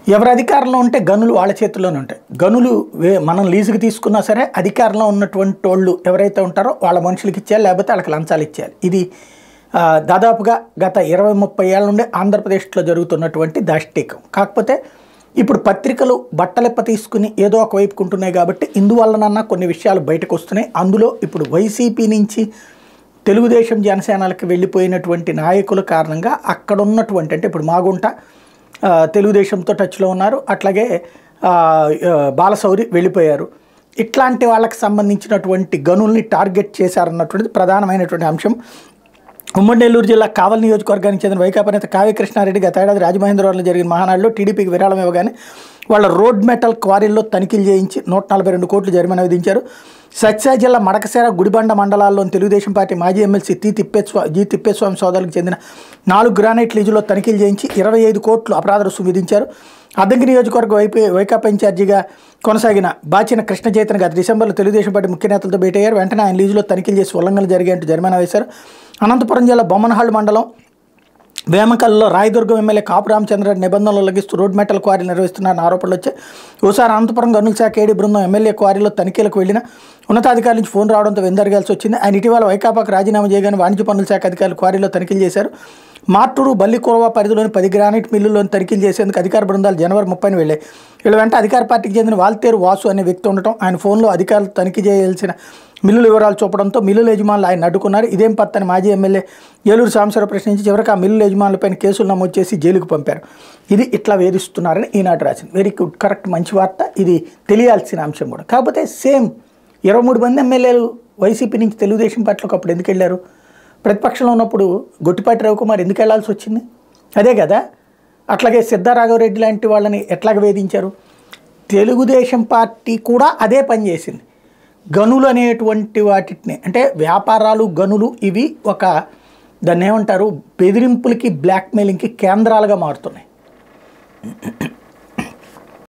ఎవరు అధికారంలో ఉంటే గనులు వాళ్ళ చేతుల్లోనే ఉంటాయి గనులు వే మనం లీజుకి తీసుకున్నా సరే అధికారంలో ఉన్నటువంటి వాళ్ళు ఎవరైతే ఉంటారో వాళ్ళ మనుషులకి ఇచ్చేయాలి లేకపోతే వాళ్ళకి లంచాలు ఇచ్చేయాలి ఇది ఆ, దాదాపుగా గత ఇరవై ముప్పై ఏళ్ళ నుండి ఆంధ్రప్రదేశ్లో జరుగుతున్నటువంటి దాష్టీకం కాకపోతే ఇప్పుడు పత్రికలు బట్టలెప్ప తీసుకుని ఏదో ఒక వైపుకుంటున్నాయి కాబట్టి ఇందువల్లనన్నా కొన్ని విషయాలు బయటకు వస్తున్నాయి అందులో ఇప్పుడు వైసీపీ నుంచి తెలుగుదేశం జనసేనలకు వెళ్ళిపోయినటువంటి నాయకుల కారణంగా అక్కడ ఉన్నటువంటి అంటే ఇప్పుడు మాగుంట ఆ, తెలుగుదేశంతో టచ్లో ఉన్నారు అట్లాగే ఆ, ఆ, బాలశౌరి వెళ్ళిపోయారు ఇట్లాంటి వాళ్ళకి సంబంధించినటువంటి గనుల్ని టార్గెట్ చేశారన్నటువంటిది ప్రధానమైనటువంటి అంశం ఉమ్మడి నెల్లూరు జిల్లా కావలి నియోజకవర్గానికి చెందిన వైకాపా నేత కావ్య కృష్ణారెడ్డి గత ఏడాది రాజమహేంద్రవరంలో జరిగిన మహానాడులో టీడీపీకి విరాళం ఇవ్వగానే వాళ్ళ రోడ్ మెటల్ క్వారీల్లో తనిఖీలు చేయించి నూట నలభై రెండు కోట్లు జరిమానా విధించారు సత్యసాయి జిల్లా మడకసేర గుడిబండ మండలాల్లోని తెలుగుదేశం పార్టీ మాజీ ఎమ్మెల్సీ టి తిప్పేస్వా జి తిప్పేస్వామి సోదరులకు చెందిన నాలుగు గ్రానైట్ లీజులో తనిఖీలు చేయించి ఇరవై ఐదు కోట్లు అపరాధ రుసుము విధించారు అద్దంకి నియోజకవర్గ వైపీ వైకాపా ఇన్ఛార్జిగా కొనసాగిన బాచిన కృష్ణ చైతన్య గత డిసెంబర్లో తెలుగుదేశం పార్టీ ముఖ్య నేతలతో భేటీ అయ్యారు వెంటనే ఆయన లీజులో తనిఖీలు చేసి ఉల్లంఘనలు జరిగాయంటూ జరిమానా వేశారు అనంతపురం జిల్లా బొమ్మనహాళ్ళు మండలం వేమకల్లో రాయదుర్గం ఎమ్మెల్యే కాపు రామచంద్రరెడ్డి నిబంధనలు ఉల్లంఘిస్తూ రోడ్ మెటల్ క్వారీ నిర్వహిస్తున్నారని ఆరోపణలు వచ్చాయి ఓసారి అనంతపురం గనుల శాఖ ఏడి బృందం ఎమ్మెల్యే క్వారీలో తనిఖీలకు వెళ్లిన ఉన్నతాధికారుల నుంచి ఫోన్ రావడంతో వెందరగాల్సి వచ్చింది ఆయన ఇటీవల వైకాపాకు రాజీనామా చేయగానే వాణిజ్య పన్నుల శాఖ అధికారులు క్వారీలో తనిఖీలు చేశారు మార్టూరు బల్లికురవ పరిధిలోని పది గ్రానైట్ మిల్లుల్లోని తనిఖీలు చేసేందుకు అధికార బృందాలు జనవరి ముప్పైన వెళ్ళాయి వీళ్ళ వెంట అధికార పార్టీకి చెందిన వాల్తేరు వాసు అనే వ్యక్తి ఉండటం ఆయన ఫోన్లో అధికారులు తనిఖీ చేయాల్సిన మిల్లుల వివరాలు చూపడంతో మిల్లుల యజమానులు ఆయన అడ్డుకున్నారు ఇదేం పత్తని మాజీ ఎమ్మెల్యే ఏలూరు సాంబశివరావు ప్రశ్నించి చివరికి ఆ మిల్లుల యజమానులపైన కేసులు నమోదు చేసి జైలుకు పంపారు ఇది ఇట్లా వేధిస్తున్నారని ఈనాడు రాసింది వెరీ గుడ్ కరెక్ట్ మంచి వార్త ఇది తెలియాల్సిన అంశం కూడా కాకపోతే సేమ్ ఇరవై మూడు మంది ఎమ్మెల్యేలు వైసీపీ నుంచి తెలుగుదేశం పార్టీలోకి అప్పుడు ఎందుకు వెళ్ళారు ప్రతిపక్షంలో ఉన్నప్పుడు గొట్టిపాటి రవికుమార్ ఎందుకు వెళ్లాల్సి వచ్చింది అదే కదా అట్లాగే సిద్ధారాఘవరెడ్డి లాంటి వాళ్ళని ఎట్లాగ వేధించారు తెలుగుదేశం పార్టీ కూడా అదే పని చేసింది గనులు అనేటువంటి వాటిని అంటే వ్యాపారాలు గనులు ఇవి ఒక దాన్ని ఏమంటారు బెదిరింపులకి బ్లాక్మెయిలింగ్కి కేంద్రాలుగా మారుతున్నాయి